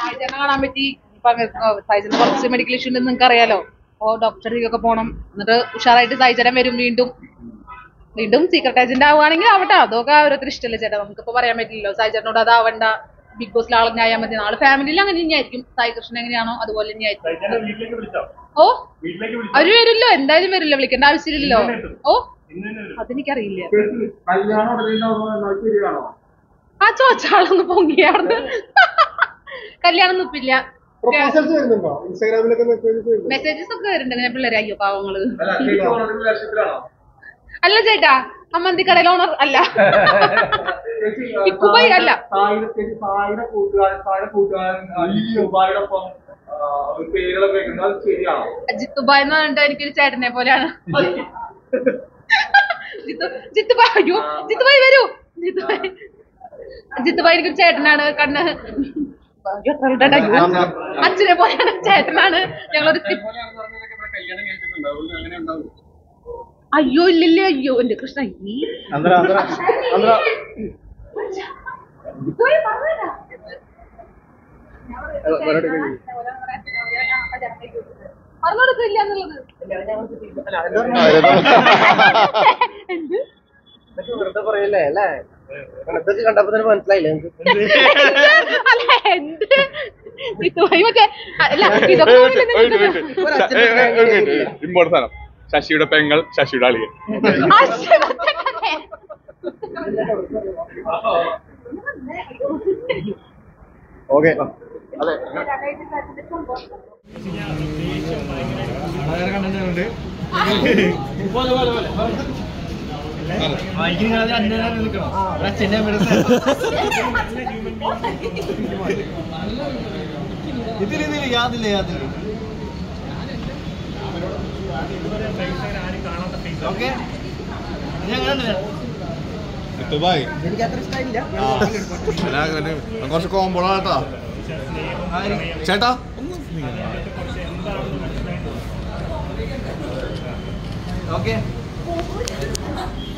സായിച്ചേട്ടനെ കാണാൻ പറ്റി ഇപ്പൊ സായിച്ചേട്ടന് കുറച്ച് മെഡിക്കൽ ഇഷ്യൂ ഉണ്ടെന്ന് നിങ്ങൾക്ക് അറിയാലോ അപ്പോ ഡോക്ടറിലേക്കൊക്കെ പോണം എന്നിട്ട് ഉഷാറായിട്ട് സായിച്ചേട്ടൻ വരും വീണ്ടും വീണ്ടും സീക്രട്ട് ഏജന്റ് ആവുകയാണെങ്കിൽ ആവട്ടെ അതൊക്കെ ഓരോരുത്തർ ഇഷ്ടമല്ലേ ചേട്ടാ നമുക്കിപ്പോ പറയാൻ പറ്റില്ലല്ലോ സായി ചേട്ടനോട് അതാവണ്ട ബിഗ് ബോസിൽ ആളെ ആയാൽ മതി നാളെ ഫാമിലിയിൽ അങ്ങനെ തന്നെയായിരിക്കും സായി കൃഷ്ണൻ എങ്ങനെയാണോ അതുപോലെ തന്നെയായിരിക്കും സൈജാനെ വീട്ടിലേക്ക് വിളിച്ചോ ഓ വീട്ടിലേക്ക് വിളിച്ചോ അവര് വരുമല്ലോ എന്തായാലും വരില്ല വിളിക്കേണ്ട ആവശ്യമില്ലല്ലോ ഓ ഇന്ന് തന്നെ വരും അതെനിക്കറിയില്ല കല്യാണം ഉടനെ ഉണ്ടാവുന്നത് ശരിയാണോ ആ ചോച്ചാളൊന്ന് പൊങ്ങിയാർന്ന് കല്യാണം നിപ്പില്ല പ്രൊപ്പോസൽസ് വരുന്നുണ്ടോ ഇൻസ്റ്റാഗ്രാമിലൊക്കെ മെസ്സേജസ് വരുന്നുണ്ടോ മെസ്സേജസ് ഒക്കെ വരുന്നുണ്ട് ഇങ്ങനെ പിള്ളേരെ അയ്യോ പാവങ്ങള് അല്ല ശരിക്കും ഓൾറെഡി ലക്ഷ്യത്തിലാണോ അല്ല ചേട്ടാ അമ്മന്തിക്കടയിൽ ഓണർ അല്ല ഇക്കുബൈ അല്ല. സായിരത്തേക്ക് സായിര കൂട്ടുകാരൻ സായിര കൂട്ടുകാരൻ ദുബായിടൊപ്പം ഒരു പേരുകളൊക്കെ വെക്കുന്നത് അത് ശരിയാണോ ജിത്തുബായ് എന്ന് പറഞ്ഞിട്ട് എനിക്കൊരു ചേട്ടനെ പോലെയാണ് ജിത്തു ജിത്തുബായ് അയ്യോ ജിത്തുബായ് വരൂ ജിത്തുബായ് ജിത്തുബായ് എനിക്കൊരു ചേട്ടനാണ് കണ്ണ് അയ്യോ, എത്ര ആളുടെ അയ്യോ. അച്ഛനെ പോലെയാണ് ചേട്ടനാണ് ഞങ്ങളൊരു സ്ക്രിപ്റ്റ് കല്യാണം കഴിച്ചിട്ടുണ്ട് അതുകൊണ്ട് അങ്ങനെ ഉണ്ടാവും അയ്യോ ഇല്ലില്ല അയ്യോ എന്റെ കൃഷ്ണ ഈ അന്തര അന്തര അന്തര ജിത്തുബായ് പറഞ്ഞതാ. പറഞ്ഞുകൊടുക്കില്ല എന്നുള്ളത് എന്ത് വെറുതെ പറയല്ലേ അല്ലേ ഇതൊക്കെ കണ്ടപ്പോ തന്നെ മനസ്സിലായില്ലേ നിങ്ങക്ക്? അല്ല എന്ത് ജിത്തുബായ് മറ്റേ അല്ല ഇതൊക്കെ ഇമ്പോർട്ടൻ്റ് സാധനം ശശിയുടെ പെങ്ങൾ ശശിയുടെ അളിയൻ ഓക്കെ ഇതിലിതില് യാതില്ല യാതില്ല ഓക്കെ ദുബായ് എനിക്ക് അത്ര ഇഷ്ടമായില്ല കുറച്ച് കോമ്പോളാട്ടാ ചേട്ടാ ഓക്കെ